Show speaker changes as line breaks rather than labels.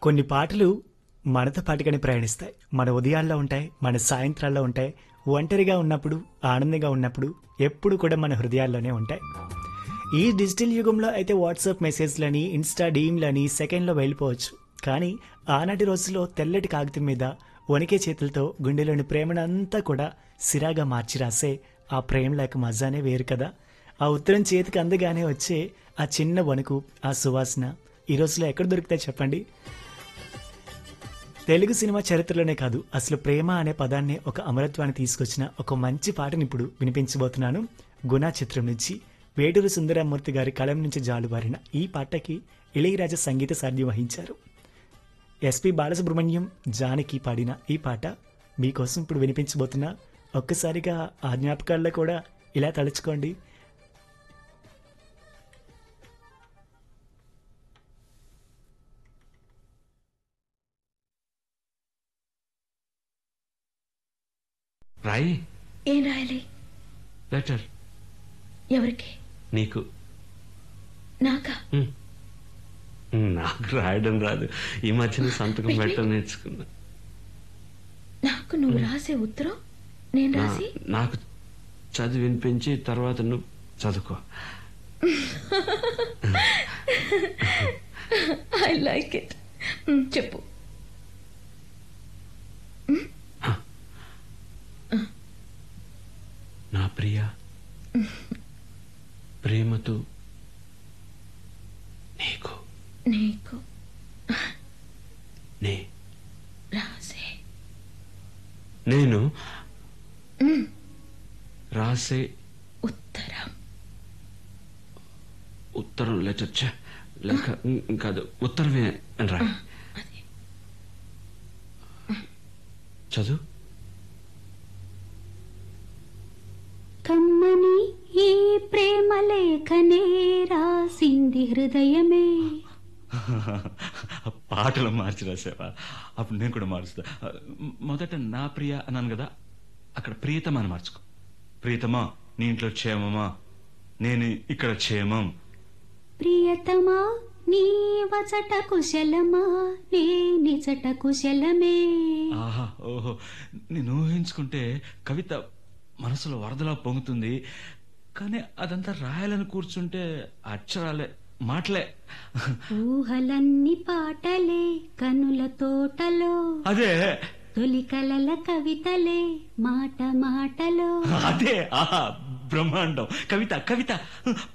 కొన్ని పాటలు మనతో పాటుగానే ప్రయాణిస్తాయి మన ఉదయాల్లో ఉంటాయి మన సాయంత్రాల్లో ఉంటాయి ఒంటరిగా ఉన్నప్పుడు ఆనందంగా ఉన్నప్పుడు ఎప్పుడు కూడా మన హృదయాల్లోనే ఉంటాయి ఈ డిజిటల్ యుగంలో అయితే వాట్సాప్ మెసేజ్లని ఇన్స్టా డీమ్లని సెకండ్లో వెళ్ళిపోవచ్చు కానీ ఆనాటి రోజుల్లో తెల్లటి కాగితం మీద వణికే చేతులతో గుండెలోని ప్రేమనంతా కూడా సిరాగా మార్చి రాసే ఆ ప్రేమ లేక మజానే వేరు కదా ఆ ఉత్తరం చేతికి అందగానే వచ్చే ఆ చిన్న వణుకు ఆ సువాసన ఈ రోజులో ఎక్కడ దొరుకుతాయి చెప్పండి తెలుగు సినిమా చరిత్రలోనే కాదు అసలు ప్రేమ అనే పదాన్ని ఒక అమరత్వాన్ని తీసుకొచ్చిన ఒక మంచి పాటని ఇప్పుడు వినిపించబోతున్నాను గుణా చిత్రం నుంచి వేటూరు సుందరమూర్తి గారి కలం నుంచి జాలువారిన ఈ పాటకి ఇళయరాజా సంగీత సాధ్యం వహించారు ఎస్పి బాలసుబ్రహ్మణ్యం జానకి పాడిన ఈ పాట మీకోసం ఇప్పుడు వినిపించబోతున్నా ఒక్కసారిగా ఆ జ్ఞాపకాల్లో కూడా ఇలా తలుచుకోండి
రాయి
ఏం రాయాలి
లెటర్
ఎవరికి
నీకు
నాకా
హ్మ్. నాకు రాయడం రాదు ఈ మధ్యన సంతకం పెట్టడం నేర్చుకున్నా
నాకు నువ్వు రాసే ఉత్తరం నేను
నా-
రాసి
నాకు చదివి వినిపించి తర్వాత నువ్వు చదువుకో
ఐ లైక్ ఇట్ చెప్పు
నా ప్రియ ప్రేమతో నీకు
నీకు
నే
రాసే
నేను రాసే
ఉత్తరం
ఉత్తరం లెటర్ ఛ, లేక ఉమ్, కాదు ఉత్తరమే అని రాయి
అది
చదువు
కమ్మని ఈ ప్రేమ లేఖనే రాసింది హృదయమే
పాటలు మార్చి రాసావా అప్పుడు నేను కూడా మారుస్తా మొదట నా ప్రియ అన్నాను కదా అక్కడ ప్రియతమా అని మార్చుకో ప్రియతమా నీ ఇంట్లో క్షేమమా నేను ఇక్కడ క్షేమం
ప్రియతమా నీ వచట కుశలమా నే నిజట కుశలమే
ఆహా ఓహో నేను ఊహించుకుంటే కవిత మనసులో వరదలా పొంగుతుంది కానీ అదంతా రాయాలని కూర్చుంటే అక్షరాలే మాటలే
ఊహలన్ని పాటలే కనుల తోటలో
అదే
తొలి కలల కవితలే మాట మాటలో
అదే ఆహా బ్రహ్మాండం కవిత కవిత